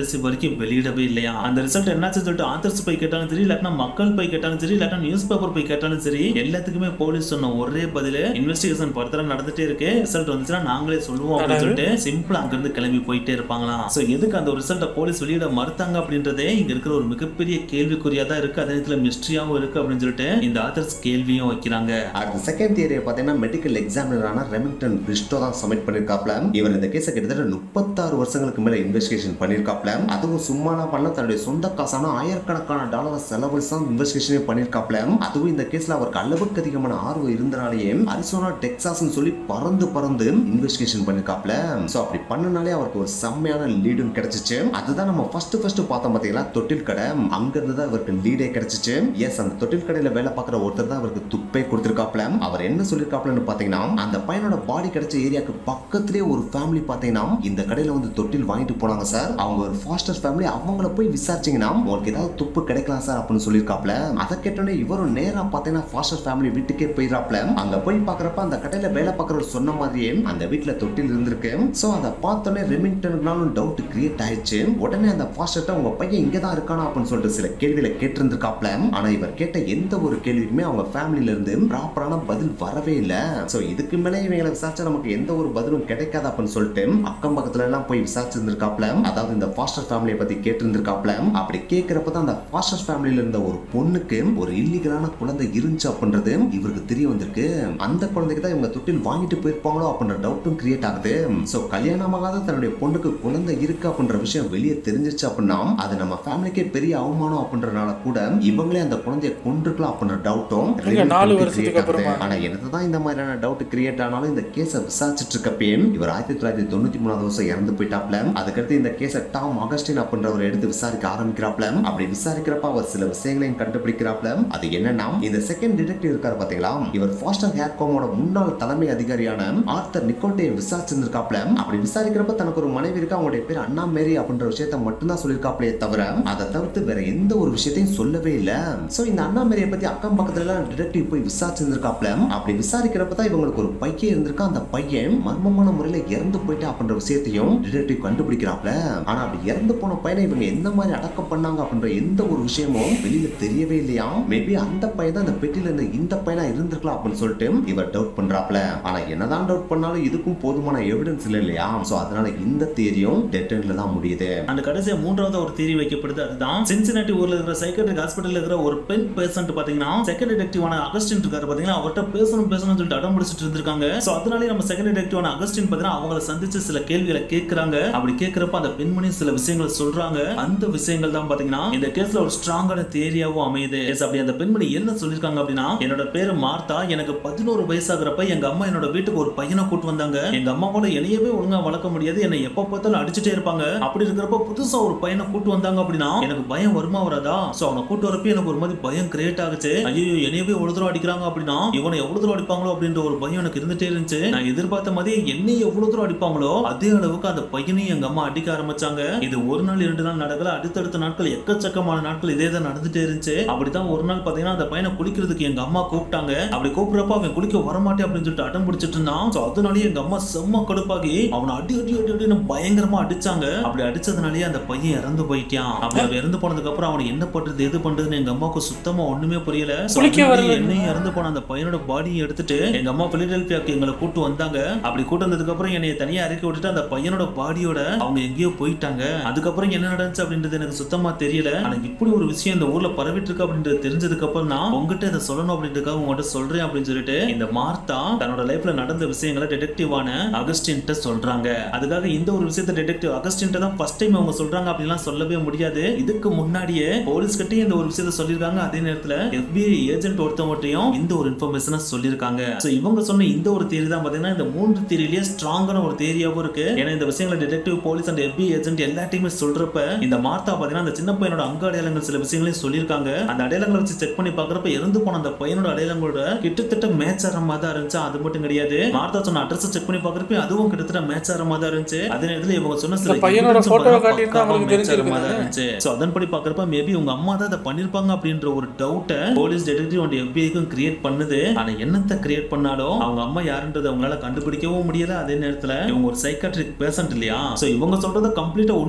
கடைசி வரைக்கும் வெளியிடவே இல்லையா அந்த ரிசல்ட் என்னாச்சு சொல்லிட்டு ஆத்தர்ஸ் போய் கேட்டாலும் சரி இல்லாட்டினா மக்கள் போய் கேட்டாலும் சரி இல்லாட்டா நியூஸ் பேப்பர் போய் கேட்டாலும் சரி எல்லாத்துக்குமே போலீஸ் சொன்ன ஒரே பதில் இன்வெஸ்டிகேஷன் ஃபர்தரா நடந்துட்டே இருக்கு ரிசல்ட் வந்துச்சுன்னா நாங்களே சொல்லுவோம் அப்படின்னு சொல்லிட்டு சிம்பிளா அங்கிருந்து கிளம்பி போயிட்டே இருப்பாங்களாம் சோ எதுக்கு அந்த ரிசல்ட்டை போலீஸ் வெளியிட மறுத்தாங்க அப்படின்றதே இங்க இருக்கிற ஒரு மிகப்பெரிய கேள்விக்குறியா தான் இருக்கு அதே நேரத்துல மிஸ்ட்ரியாவும் இருக்கு அப்படின்னு சொல்லிட்டு இந்த ஆத்தர்ஸ் கேள்வியும் வைக்கிறாங்க அடுத்த செகண்ட் தியரியை பார்த்தீங்கன்னா மெடிக்கல் எக்ஸாமினரான ரெமிங்டன் பிரிஸ்டோ தான் சப்மிட் பண்ணியிருக்காப்ல இவர் இந்த கேஸை கிட்டத்தட்ட முப்பத்தாறு வருஷங்களுக்கு மேல இன்வெஸ்டிகேஷன் பண்ணியிருக்காப்ல அதுவும் சும்மாலாம் பண்ண தன்னுடைய சொந்த காசான ஆயிரக்கணக்கான டாலர் செலவழிச்சு தான் இன்வெஸ்டிகேஷனே பண்ணியிருக்காப்ல அதுவும் இந்த கேஸ்ல அவருக்கு அளவுக்கு அதிகமான ஆர்வம் இருந்தனாலேயே அரிசோனா டெக்சாஸ்னு சொல்லி பறந்து பறந்து இன்வெஸ்டிகேஷன் பண்ணியிருக்காப்ல ஸோ அப்படி பண்ணனாலே அவருக்கு ஒரு செம்மையான லீடும் கிடைச்சிச்சு அதுதான் நம்ம ஃபர்ஸ்ட் ஃபர்ஸ்ட் பார்த்தோம் பார்த்தீங்களா தொட்டில் கடை அங்கிருந்து தான் இவருக்கு லீடே கிடைச்சிச்சு எஸ் அந்த தொட்டில் கடையில வேலை பார்க்குற ஒருத்தர் தான் அவருக்கு துப்பே கொடுத்துருக்காப்ல அவர் என்ன சொல்லியிருக்காப்லன்னு பார்த்தீங்கன்னா அந்த பையனோட பாடி கிடைச்ச ஏரியாவுக்கு பக்கத்துலேயே ஒரு ஃபேமிலி பார்த்தீங்கன்னா இந்த கடையில வந்து தொட்டில் வாங்கிட்டு போனாங்க சார் அவங்க ஒரு ஃபாஸ்டர் ஃபேமிலி அவங்கள போய் விசாரிச்சீங்கன்னா உங்களுக்கு ஏதாவது துப்பு கிடைக்கலாம் சார் அப்படின்னு சொல்லியிருக்காப்ல அதை கேட்டோன்னே இவரும் நேரா பார்த்தீங்கன்னா ஃபாஸ்டர் ஃபேமிலி வீட்டுக்கே போயிடறாப்ல அங்க போய் பார்க்குறப்ப அந்த கடையில வேலை பார்க்குறவர் சொன்ன மாதிரியே அந்த வீட்டில் தொட்டில் இருந்திருக்கு ஸோ அதை பார்த்தோன்னே ரெமிங்டனுக்குனாலும் டவுட் கிரியேட் ஆயிடுச்சு உடனே அந்த ஃபாஸ்டர்ட்ட உங்க பையன் இங்கே தான் இருக்கானா அப்படின்னு சொல்லிட்டு சில கேள்வியில கேட்டிருந்திருக்காப்ல ஆனா இவர் கேட்ட எந்த ஒரு கேள்விக்குமே அவங்க ஃபேமிலில இருந்து ப்ராப்பரான பதில் வரவே இல்லை ஸோ இதுக்கு மேலே இவங்களை விசாரிச்சா நமக்கு எந்த ஒரு பதிலும் கிடைக்காது அப்படின்னு சொல்லிட்டு அக்கம் பக்கத்துல எல்லாம் போய் விசாரிச்சிருந்திருக்காப்ல அதாவது இந்த ஃபாஸ்டர் ஃபேமிலியை பத்தி கேட்டிருந்திருக்காப்ல அப்படி கேட்கிறப்ப தான் அந்த ஃபாஸ்டர் ஃபேமிலியில இருந்த ஒரு பொண்ணுக்கு ஒரு இல்லீகலான குழந்தை இருந்துச்சு அப்படின்றது இவருக்கு தெரிய வந்திருக்கு அந்த குழந்தைக்கு தான் இவங்க தொட்டில் வாங்கிட்டு போயிருப்பாங்களோ அப்படின்ற டவுட்டும் கிரியேட் ஆகுது ஸோ கல்யாணமாகாத தன்னுடைய பொண்ணுக்கு குழந்தை இருக்கு அப்படின்ற விஷயம் வெளியே தெரிஞ்சிச்சு அப்படின்னா அது நம்ம ஃபேமிலிக்கே பெரிய அவமானம் அப்படின்றனால கூட இவங்களே அந்த குழந்தைய கொண்டிருக்கலாம் அப்படின்ற டவுட்டும் இங்க நாலு வருஷத்துக்கு அப்புறமா. ஆனா என்னதான் இந்த மாதிரியான டவுட் கிரியேட் ஆனாலும் இந்த கேஸை விசாரிச்சுட்டு இருக்கப்பயே இவர் ஆயிரத்தி தொள்ளாயிரத்தி தொண்ணூத்தி மூணாவது வருஷம் இறந்து போயிட்டாப்ல அதுக்கடுத்து இந்த கேஸை டாம் அகஸ்டின் அப்படின்றவர் எடுத்து விசாரிக்க ஆரம்பிக்கிறாப்ல அப்படி விசாரிக்கிறப்ப அவர் சில விஷயங்களையும் கண்டுபிடிக்கிறாப்ல அது என்னன்னா இந்த செகண்ட் டிடெக்டிவ் இருக்காரு பாத்தீங்களா இவர் ஃபாஸ்டர் ஹேர்காமோட முன்னாள் தலைமை அதிகாரியான ஆர்த்தர் நிக்கோட்டையை விசாரிச்சிருந்திருக்காப்ல அப்படி விசாரிக்கிறப்ப தனக்கு ஒரு மனைவி இருக்கு அவங்களுடைய பேர் அண்ணா மேரி அப்படின்ற விஷயத்த மட்டும்தான் சொல்லியிருக்காப்லே தவிர அதை தவிர்த்து வேற எந்த ஒரு விஷயத்தையும் சொல்லவே இல்லை சோ இந்த அண்ணா மேரியை பத்தி அக்கம் பக்கத்துல எல்லாம் டிடெக்டிவ் போய் விசாரிச்சிருந்திருக்காப்ல அப்படி விசாரிக்கிறப்ப தான் இவங்களுக்கு ஒரு பையன் இருந்திருக்கா அந்த பையன் மர்மமான முறையில இறந்து போயிட்டா அப்படின்ற விஷயத்தையும் டிடெக்டிவ் கண்டுபிடிக்கிறாப்ல ஆனா அப்படி இறந்து போன பையனை இவங்க எந்த மாதிரி அடக்கம் பண்ணாங்க அப்படின்ற எந்த ஒரு விஷயமும் வெளியில தெரியவே இல்லையா மேபி அந்த பையன் தான் அந்த பெட்டியில இருந்த இந்த பையனா இருந்திருக்கலாம் அப்படின்னு சொல்லிட்டு இவர் டவுட் பண்றாப்ல ஆனா என்னதான் டவுட் பண்ணாலும் இதுக்கும் போதுமான எவிடன்ஸ் இல்லை இல்லையா சோ அதனால இந்த தேரியும் டெட்டன்ல தான் முடியுது அந்த கடைசியா மூன்றாவது ஒரு தேரி வைக்கப்படுது அதுதான் சின்சினாட்டி ஊர்ல இருக்கிற சைக்கட்ரிக் ஹாஸ்பிட்டல்ல இருக்கிற ஒரு பெண் பேஷண்ட் பாத்தீங்கன்னா செகண்ட் டிடெக்டிவான அகஸ்டின் இருக்காரு பாத்தீங்கன்னா அவர்கிட்ட பேசணும் பேசணும்னு சொல்லிட்டு அடம் பிடிச்சிட்டு இருந்திருக்காங்க சோ அதனாலே நம்ம செகண்ட் டிடெக்டிவான அகஸ்டின் பாத்தீங்கன்னா அவங்கள சந்திச்சு சில கேள்விகளை கேட்கறாங்க அப்படி கேட்கறப்ப அந்த பெண்மணி சில விஷயங்களை சொல்றாங்க அந்த விஷயங்கள் தான் பாத்தீங்கன்னா இந்த கேஸ்ல ஒரு ஸ்ட்ராங்கான தேரியாவும் அமையுது Yes, அப்படி அந்த பெண்மணி என்ன சொல்லிருக்காங்க அப்படின்னா என்னோட பேரு மார்த்தா எனக்கு பதினோரு வயசாகிறப்ப எங்க அம்மா என்னோட வீட்டுக்கு ஒரு பையனை கூட்டு வந்தாங்க எங்க அம்மா போல என்னையவே ஒழுங்கா வளர்க்க முடியாது என்னை எப்ப பார்த்தாலும் அடிச்சுட்டே இருப்பாங்க அப்படி இருக்கிறப்ப புதுசா ஒரு பையனை கூட்டு வந்தாங்க அப்படின்னா எனக்கு பயம் வருமா வராதா சோ அவனை கூட்டு வரப்ப எனக்கு ஒரு மாதிரி பயம் கிரியேட் ஆகுச்சு ஐயோ என்னையவே எவ்வளவு தூரம் அடிக்கிறாங்க அப்படின்னா இவனை எவ்வளவு தூரம் அடிப்பாங்களோ அப்படின்ற ஒரு பயம் எனக்கு இருந்துட்டே இருந்துச்சு நான் எதிர்பார்த்த மாதிரி என்னை எவ்வளவு தூரம் அடிப்பாங்களோ அதே அளவுக்கு அந்த பையனையும் எங்க அம்மா அடிக்க ஆரம்பிச்சாங்க இது ஒரு நாள் இரண்டு நாள் நடக்கல அடுத்தடுத்த நாட்கள் எக்கச்சக்கமான நாட்கள் இதே தான் நடந்துட்டே இருந்துச்சு அப்படிதான் ஒரு நாள் பாத்தீங்கன்னா அந்த பையனை குளிக்கிறதுக்கு எங்க அம்மா கூப்பிட்டாங்க அப்படி கூப்பிடுறப்ப அவன் குளிக்க வரமாட்டேன் அப்படின்னு சொல்லிட்டு அடம் பிடிச்சிட்டு இருந்தான் சோ அதனாலேயே எங்க அம்மா செம்ம கடுப்பாகி அவனை அடி அடி அடி அடின்னு பயங்கரமா அடிச்சாங்க அப்படி அடிச்சதுனாலேயே அந்த பையன் இறந்து போயிட்டான் அப்படி அவன் இறந்து போனதுக்கு அப்புறம் அவனை என்ன பண்றது எது பண்றதுன்னு எங்க அம்மாவுக்கு சுத்தமா ஒண்ணுமே புரியல So, குளிக்க அதனாலேயே வரல. என்னையும் இறந்து போன அந்த பையனோட பாடியை எடுத்துட்டு எங்க அம்மா பிலிடெல்பியாக்கு எங்களை கூட்டு வந்தாங்க அப்படி கூட்டு வந்ததுக்கு அப்புறம் என்னைய தனியா இறக்கி விட்டுட்டு அந்த பையனோட பாடியோட அவங்க எங்கேயோ போயிட்டாங்க அதுக்கப்புறம் என்ன நடந்துச்சு அப்படின்றது எனக்கு சுத்தமா தெரியல ஆனா இப்படி ஒரு விஷயம் இந்த ஊர்ல பரவிட்டு இருக்கு அப்படின்றது தெரிஞ்சதுக்கு அப்புறம் நான் உங்ககிட்ட இதை சொல்லணும் அப்படின்றதுக்காக உங்ககிட்ட சொல்றேன் அப்படின்னு சொல்லிட்டு இந்த மார்த்தா தன்னோட லைஃப்ல நடந்த விஷயங்களை டிடெக்டிவான அகஸ்டின்ட்ட சொல்றாங்க அதுக்காக இந்த ஒரு விஷயத்த டிடெக்டிவ் அகஸ்டின்ட்ட தான் ஃபர்ஸ்ட் டைம் அவங்க சொல்றாங்க அப்படிலாம் சொல்லவே முடியாது இதுக்கு முன்னாடியே போலீஸ் கிட்டயும் இந்த ஒரு விஷயத்த சொல்லியிருக்காங்க அதே நேரத்துல FBI ஏஜென்ட் ஒருத்தவங்கட்டையும் இந்த ஒரு இன்ஃபர்மேஷனை சொல்லியிருக்காங்க சோ இவங்க சொன்ன இந்த ஒரு தேரி தான் பாத்தீங்கன்னா இந்த மூன்று தேரியிலேயே ஸ்ட்ராங்கான ஒரு தேரியாவும் இருக்கு ஏன்னா இந்த விஷயங்களை detective police and FBI agent எல்லாத்தையுமே சொல்றப்ப இந்த மார்த்தா பாத்தீங்கன்னா அந்த சின்ன பையனோட அங்க அடையாளங்கள் சில விஷயங்களையும் சொல்லியிருக்காங்க அந்த அடையாளங்களை வச்சு செக் பண்ணி பாக்குறப்ப இறந்து போன அந்த பையனோட அடையாளங்களோட கிட்டத்தட்ட மேட்ச் ஆகிற மாதிரி தான் இருந்துச்சு அது மட்டும் கிடையாது மார்த்தா சொன்ன அட்ரஸ் செக் பண்ணி பாக்குறப்ப அதுவும் கிட்டத்தட்ட மேட்ச் ஆகிற மாதிரி தான் இருந்துச்சு அதே நேரத்துல இவங்க சொன்ன சில இந்த பையனோட evidence photo பாத்தீங்கன்னா காட்டியிருந்தா பக்காவா அவங்களுக்கு match ஆகுற மாதிரி தான் தெரிஞ்சிருக்குது. இருந்துச்சு சோ அதன்படி பாக்குறப்ப மேபி உங்க அம்மா தான் அதை பண்ணிருப்பாங்க அப்படின்ற ஒரு டவுட்டை போலீஸ் டிடெக்டிவ் அண்ட் எஃபிஐக்கும் கிரியேட் பண்ணுது ஆனா என்னத்தை கிரியேட் பண்ணாலும் அவங்க அம்மா யாருன்றதை அவங்களால கண்டுபிடிக்கவும் முடியல அதே நேரத்துல இவங்க ஒரு சைக்காட்ரிக் பேஷண்ட் இல்லையா சோ இவங்க சொல்றத கம்ப்ளீட்டா உண்மை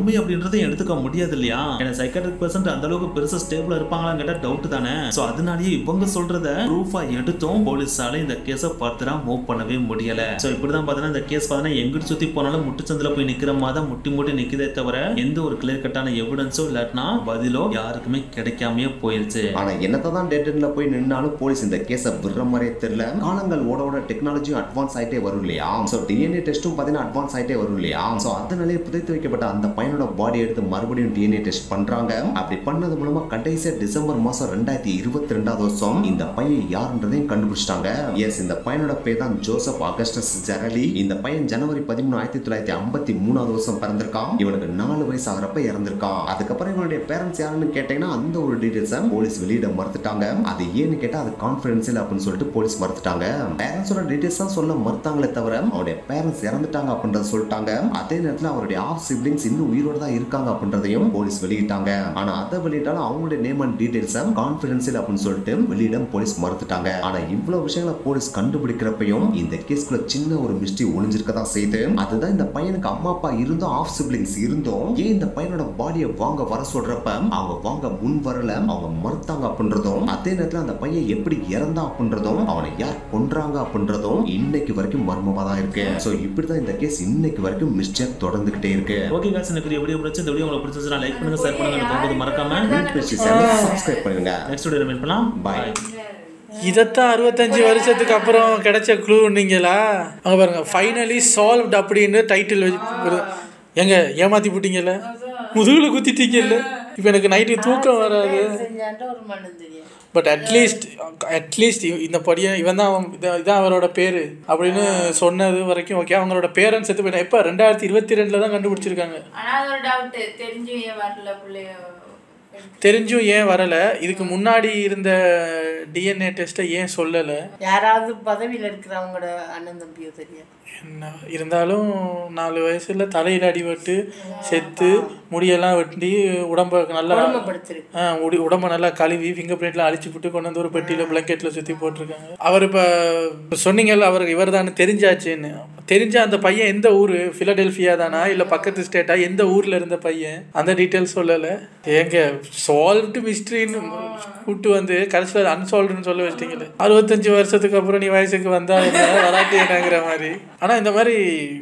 உண்மை அப்படின்றதையும் எடுத்துக்க முடியாது இல்லையா ஏன்னா சைக்காட்ரிக் பர்சன்ட் அந்த அளவுக்கு பெருசா ஸ்டேபிளா இருப்பாங்களான்னு கேட்டா டவுட் தானே சோ அதனாலேயே இவங்க சொல்றத ப்ரூஃபா எடுத்தும் போலீஸால இந்த கேஸை ஃபர்தரா மூவ் பண்ணவே முடியல சோ இப்படிதான் பாத்தீங்கன்னா இந்த கேஸ் பாத்தீங்கன்னா எங்கிட்டு சுத்தி போனாலும் முட்டுச்சந்தில போய் நிக்கிற மாதிரி தான் முட்டி முட்டி நிக்குதே தவிர எந்த ஒரு கிளியர் கட்டான எவிடன்ஸோ இல்லாட்டினா பதிலோ யாருக்குமே கிடைக்காமயே போயிருச்சு ஆனா என்னதான் தான் டெட்ல போய் நின்னாலும் போலீஸ் இந்த கேஸை விடுற மாதிரியே தெரியல காலங்கள் ஓட ஓட டெக்னாலஜியும் அட்வான்ஸ் ஆயிட்டே வரும் இல்லையா சோ டிஎன்ஏ டெஸ்ட்டும் பாத்தீங்கன்னா அட்வான்ஸ் ஆயிட்டே வரும் இல்லையா சோ அதனாலே புதைத்து வைக்கப்பட்ட அந்த பையனோட பாடி எடுத்து மறுபடியும் டிஎன்ஏ டெஸ்ட் பண்றாங்க அப்படி பண்ணது மூலமா கடைசியா டிசம்பர் மாசம் ரெண்டாயிரத்தி இருபத்தி ரெண்டாவது வருஷம் இந்த பையன் யாருன்றதையும் கண்டுபிடிச்சிட்டாங்க எஸ் இந்த பையனோட பேர் தான் ஜோசப் அகஸ்டஸ் ஜெரலி இந்த பையன் ஜனவரி பதிமூணு ஆயிரத்தி தொள்ளாயிரத்தி ஐம்பத்தி மூணாவது வருஷம் பிறந்திருக்கான் இவனுக்கு நாலு வயசு ஆகிறப்ப இறந்திருக்கான் அதுக்கப்புறம் இவனுடைய பேரண்ட்ஸ் யாருன்னு கேட்டீங்கன்னா அந்த ஒரு டீடைல்ஸை போலீஸ் வெளியிட மறுத்துட்டாங்க அது ஏன்னு கேட்டா அது கான்ஃபிடென்சியல் அப்படின்னு சொல்லிட்டு போலீஸ் மறுத்துட்டாங்க பேரண்ட்ஸோட டீடைல்ஸ் தான் சொல்ல மறுத்தாங்களே தவிர அவருடைய பேரண்ட்ஸ் இறந்துட்டாங்க அப்படின்றத சொல்லிட்டாங்க அதே நேரத்தில் அவருடைய ஆஃப் சிப்ளிங்ஸ் இன்னும் உயிரோட தான் இருக்காங்க அப்படின்றதையும் போலீஸ் வெளியிட்டாங்க ஆனா அதை வெளியிட்டாலும் அவங்களுடைய நேம் அண்ட் டீடைல்ஸை கான்ஃபிடென்சியல் அப்படின்னு சொல்லிட்டு வெளியிட போலீஸ் மறுத்துட்டாங்க ஆனா இவ்வளவு விஷயங்களை போலீஸ் கண்டுபிடிக்கிறப்பையும் இந்த கேஸ்குள்ள சின்ன ஒரு மிஸ்ட்ரி ஒளிஞ்சிருக்க தான் செய்யுது அதுதான் இந்த பையனுக்கு அம்மா அப்பா இருந்தும் ஆஃப் சிப்ளிங்ஸ் இருந்தும் ஏன் இந்த பையனோட பாடியை வாங்க வர சொல்றப்ப அவங்க வாங்க முன் வரல அவங்க மறுத்தாங்க அப்படின்றதும் அதே நேரத்தில் அந்த பையன் எப்படி இறந்தான் அப்படின்றதும் அவனை யார் கொன்றாங்க அப்படின்றதும் இன்னைக்கு வரைக்கும் மர்மமா தான் இருக்கு சோ இப்படிதான் இந்த கேஸ் இன்னைக்கு வரைக்கும் மிஸ்டர் தொடர்ந்துகிட்டே இருக்கு ஓகே காசு எனக்கு இந்த வீடியோ பிடிச்சி இந்த வீடியோ உங்களுக்கு பிடிச்சிருந்தா லைக் பண்ணுங்க ஷேர் பண்ணுங்க போகும்போது மறக்காம சப்ஸ்கிரைப் பண்ணுங்க நெக்ஸ்ட் வீடியோ மீட் பண்ணலாம் பாய் இதைத்தான் அறுபத்தஞ்சு வருஷத்துக்கு அப்புறம் கிடைச்ச க்ளூன்னீங்களா அங்கே பாருங்க ஃபைனலி சால்வ்ட் அப்படின்னு டைட்டில் வச்சு எங்க ஏமாத்தி போட்டீங்கல்ல முதுகுல குத்திட்டீங்கல்ல இப்போ எனக்கு நைட்டு தூக்கம் வராது செஞ்சான்ட்டு ஒரு மண்ணு தெரியும் பட் அட்லீஸ்ட் அட்லீஸ்ட் இந்த படியன் இவன் தான் அவன் இதான் இதான் அவரோட பேர் அப்படின்னு சொன்னது வரைக்கும் ஓகே அவங்களோட பேரண்ட்ஸ் எடுத்து போயிட்டேன் எப்போ ரெண்டாயிரத்தி இருபத்தி ரெண்டில் தான் கண்டுபிடிச்சிருக்காங்க ஆனா அது ஒரு டவுட் தெரிஞ்சும் ஏன் வரல பிள்ளைய தெரிஞ்சும் ஏன் வரலை இதுக்கு முன்னாடி இருந்த டிஎன்ஏ டெஸ்ட்டை ஏன் சொல்லலை யாராவது பதவியில இருக்கிறவங்களோட அண்ணன் தம்பியோ தெரியும் என்ன இருந்தாலும் நாலு வயசுல தலையில் அடிபட்டு செத்து முடியெல்லாம் வெட்டி உடம்ப நல்லா கொடுமைப்படுத்திருக்கு ஆ, முடி உடம்ப நல்லா கழுவி ஃபிங்கர் பிரிண்ட்லாம் அழிச்சு விட்டு கொண்டு வந்து ஒரு பெட்டியில் பிளாங்கெட்டில் சுற்றி போட்டிருக்காங்க அவர் இப்போ சொன்னீங்கல்ல அவருக்கு இவர் தானே தெரிஞ்சாச்சுன்னு தெரிஞ்ச அந்த பையன் எந்த ஊர் ஃபிலடெல்ஃபியா தானா இல்லை பக்கத்து ஸ்டேட்டா எந்த ஊரில் இருந்த பையன் அந்த டீட்டெயில்ஸ் சொல்லலை ஏங்க சால்வ்டு மிஸ்ட்ரின்னு கூட்டு வந்து கடைசியில் அன்சால்வ்டுன்னு சொல்ல வச்சிட்டீங்களே அறுபத்தஞ்சு வருஷத்துக்கு அப்புறம் நீ வயசுக்கு வந்தா என்ன வராட்டி என்னங்கிற மாதிரி ஆனால் இந்த மாதிரி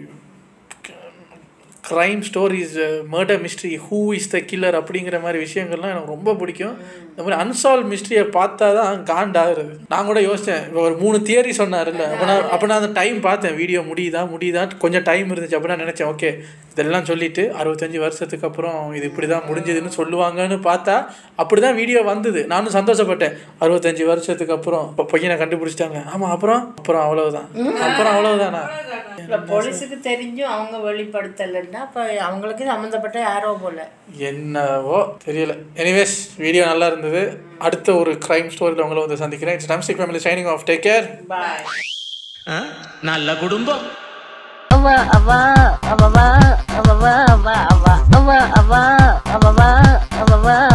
crime stories murder mystery who is the killer அப்படிங்கிற மாதிரி விஷயங்கள்லாம் எனக்கு ரொம்ப பிடிக்கும் இந்த மாதிரி அன்சால்வ் மிஸ்ட்ரியை பார்த்தா தான் காண்டாகிறது நான் கூட யோசித்தேன் இப்போ ஒரு மூணு தியரி சொன்னார்ல அப்போ நான் அப்போ நான் அந்த டைம் பார்த்தேன் வீடியோ முடியுதா முடியுதா கொஞ்சம் டைம் இருந்துச்சு அப்போ நான் நினச்சேன் ஓகே இதெல்லாம் சொல்லிட்டு அறுபத்தஞ்சு வருஷத்துக்கு அப்புறம் இது இப்படி தான் முடிஞ்சதுன்னு சொல்லுவாங்கன்னு பார்த்தா அப்படி தான் வீடியோ வந்தது நானும் சந்தோஷப்பட்டேன் அறுபத்தஞ்சு வருஷத்துக்கு அப்புறம் இப்போ பையனை கண்டுபிடிச்சிட்டாங்க ஆமாம் அப்புறம் அப்புறம் அவ்வளவுதான் அப்புறம் அவ்வளவுதானா இல்ல போலீஸுக்கு தெரிஞ்சும் அவங்க வெளிப்படுத்தலைன்னா அப்ப அவங்களுக்கு சம்மந்தப்பட்ட யாரோ போல என்னவோ தெரியல எனிவேஸ் வீடியோ நல்லா இருந்தது அடுத்த ஒரு க்ரைம் ஸ்டோரியில் உங்களை வந்து சந்திக்கிறேன் it's Namstic family signing off take care bye நல்ல குடும்பம் அவா அவா அவவா அவவா அவா அவா அவா அவா அவவா அவவா